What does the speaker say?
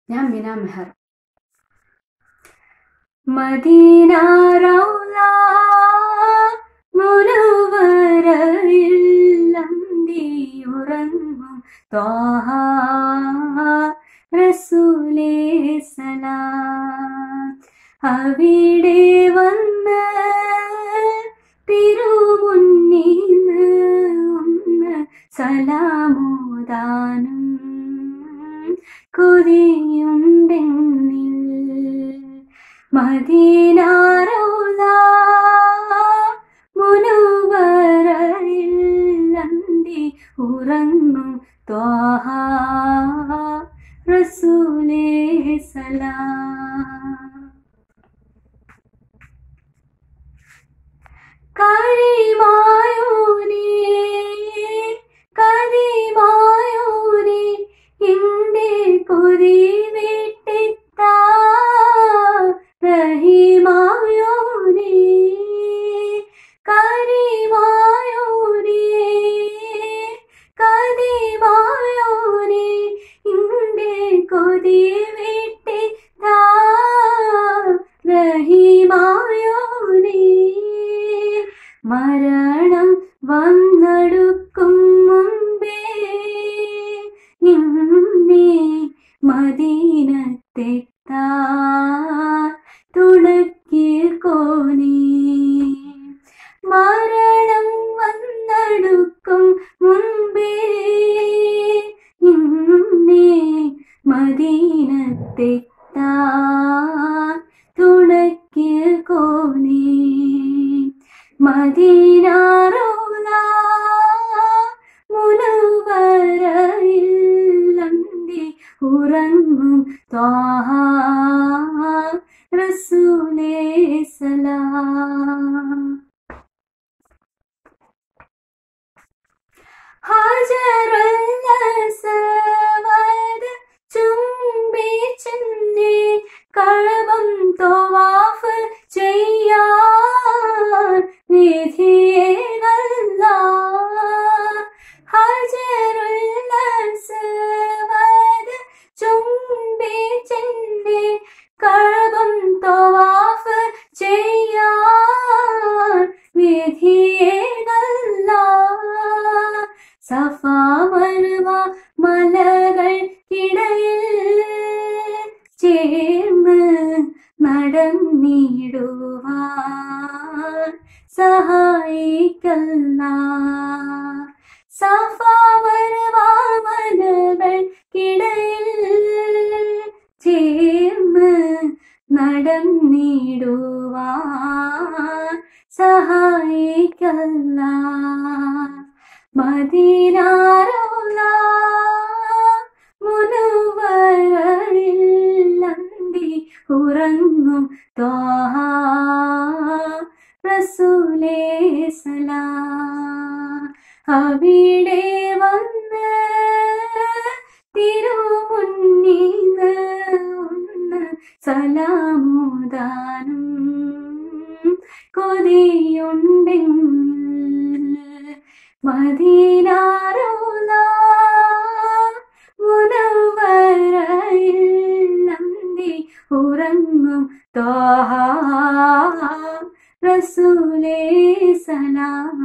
ഞാൻ മിന മെഹർ മദീന റൗള മുനവ്വറയിൽ അന്തിയുറങ്ങും ത്വാഹ റസൂലേ സലാം അവിടെ വന്ന് തിരുമുന്നീന്ന് ഒന്ന് സലാമോദാനും കൊതിയുണ്ടെന്നിൽ മദീനാറോല മുനുവറയിൽ അന്തി ഉറങ്ങും ത്വാഹ റസൂലേ സലാം കരിമായോനേ കരിമായോനേ എന്റെ കൊതി വിട്ടിത്താ റഹിമായോനേ കരിമായോനേ കരിമായോനേ എന്റെ കൊതി വിട്ടിത്താ റഹിമായോനേ മരണം വന്നടുക്കും മുമ്പേ ഇന്നേ മദീനത്തെത്താ തുണക്കിക്കോനേ മരണം വന്നടുക്കും മുമ്പേ ഇന്നേ മദീനത്തെത്താ തുണക്കിക്കോനേ മദീനാറോല മുനവറയിൽ അന്തി ഉറങ്ങും ത്വാഹ റസൂലേ സലാം ഹജറല്ലസവദ് ചുംബിച്ചെന്നേ കഴവം തോവാഫ് ചെയ്യാൻ വിധിയേകല്ല ഹജറുല്ലസവദ് ചുംബിച്ചെന്നേ കഴവം തോവാഫ് ചെയ്യാൻ വിധിയേകല്ല സഫ മരുവ മലകൾക്കിടയിൽ ചേർന്ന് നടന്നിടുവാൻ സഹായിക്കല്ല സഫ മരുവ മലകൾക്കിടയിൽ ചേർന്ന് നടന്നിടുവാൻ സഹായിക്കല്ല മദീനാറോല മുനുവറിൽ അന്തി ഉറങ്ങും ത്വാഹ റസൂലേ സലാം അവിടെ വന്ന് തിരുമുന്നീന്ന് ഒന്ന് സലാമുദാനും കൊതിയുണ്ടെങ്കിൽ മദീനാറോല മുനവറയിൽ അന്തി ഉറങ്ങും ത്വാഹ റസൂലേ സലാം